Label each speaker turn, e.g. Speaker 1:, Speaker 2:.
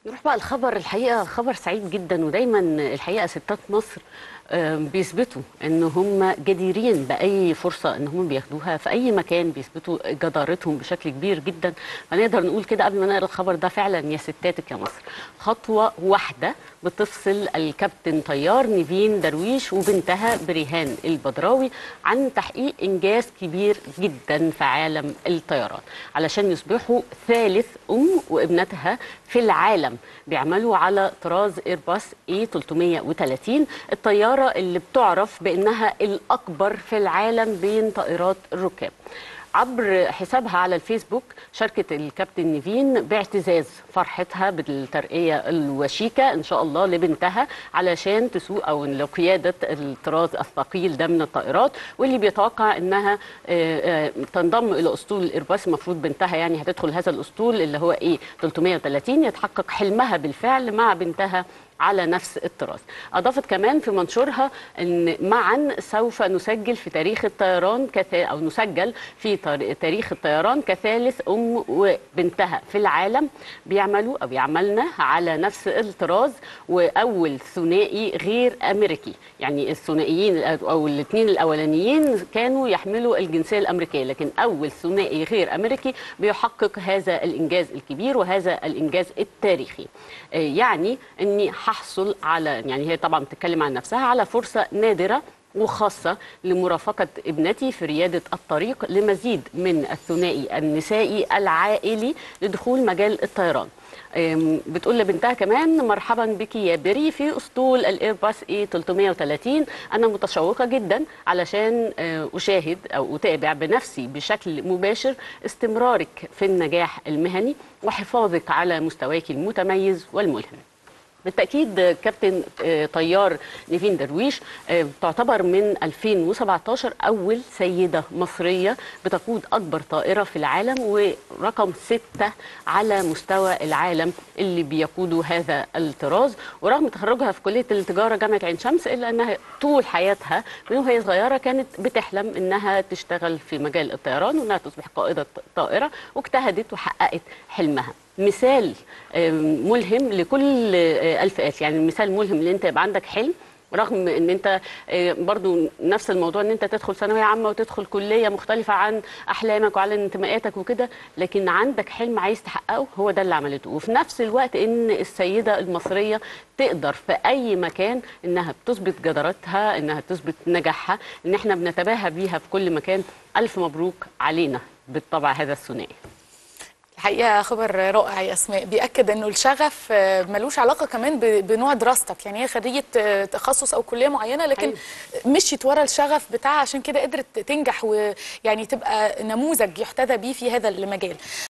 Speaker 1: نروح بقى الخبر الحقيقه خبر سعيد جدا ودايما الحقيقه ستات مصر آم، بيثبتوا ان هم جديرين باي فرصه ان هم بياخدوها في اي مكان بيثبتوا جدارتهم بشكل كبير جدا فنقدر نقول كده قبل ما نقرا الخبر ده فعلا يا ستاتك يا مصر خطوه واحده بتفصل الكابتن طيار نيفين درويش وبنتها بريهان البدراوي عن تحقيق انجاز كبير جدا في عالم الطيران علشان يصبحوا ثالث ام وابنتها في العالم بيعملوا على طراز ايرباص اي 330 الطياره اللي بتعرف بانها الاكبر في العالم بين طائرات الركاب عبر حسابها على الفيسبوك شاركت الكابتن نيفين باعتزاز فرحتها بالترقية الوشيكة إن شاء الله لبنتها علشان تسوق أو لقيادة الطراز الثقيل ده من الطائرات واللي بيتوقع إنها آه، آه، تنضم إلى أسطول الإيرباص المفروض بنتها يعني هتدخل هذا الأسطول اللي هو إيه 330 يتحقق حلمها بالفعل مع بنتها على نفس الطراز أضافت كمان في منشورها أن معا سوف نسجل في تاريخ الطيران كثا أو نسجل في تار- تاريخ الطيران كثالث أم وبنتها في العالم بيعملوا أو بيعملنا على نفس الطراز وأول ثنائي غير أمريكي يعني الثنائيين أو الاثنين الأولانيين كانوا يحملوا الجنسية الأمريكية لكن أول ثنائي غير أمريكي بيحقق هذا الإنجاز الكبير وهذا الإنجاز التاريخي آه، يعني أني هحصل على يعني هي طبعا بتتكلم عن نفسها على فرصة نادرة وخاصة لمرافقة ابنتي في ريادة الطريق لمزيد من الثنائي النسائي العائلي لدخول مجال الطيران أم، بتقول لبنتها كمان مرحبا بك يا بري في اسطول الايرباص اي 330 انا متشوقه جدا علشان آه، اشاهد او اتابع بنفسي بشكل مباشر استمرارك في النجاح المهني وحفاظك على مستواك المتميز والملهم بالتاكيد كابتن آه، طيار نيفين درويش آه، تعتبر من 2017 اول سيده مصريه بتقود اكبر طائره في العالم ورقم سته على مستوى العالم اللي بيقودوا هذا الطراز ورغم تخرجها في كليه التجاره جامعه عين شمس الا انها طول حياتها من وهي صغيره كانت بتحلم انها تشتغل في مجال الطيران وانها تصبح قائده طائره واجتهدت وحققت حلمها مثال آم، ملهم لكل آه، الفئات يعني مثال ملهم ان انت يبقى عندك حلم رغم ان انت آه، برضو نفس الموضوع ان انت تدخل ثانويه عامه وتدخل كليه مختلفه عن احلامك وعن انتماءاتك وكده لكن عندك حلم عايز تحققه هو ده اللي عملته وفي نفس الوقت ان السيده المصريه تقدر في اي مكان انها بتثبت جدارتها انها تثبت نجاحها ان احنا بنتباهى بيها في كل مكان الف مبروك علينا بالطبع هذا الثنائي
Speaker 2: الحقيقه خبر رائع يا اسماء بياكد انه الشغف آه، ملوش علاقه كمان ب- بنوع دراستك يعني هي خريجه آه، تخصص او كليه معينه لكن
Speaker 1: أيوة.
Speaker 2: مشيت ورا الشغف بتاعها عشان كده قدرت تنجح ويعني تبقى نموذج يحتذى بيه في هذا المجال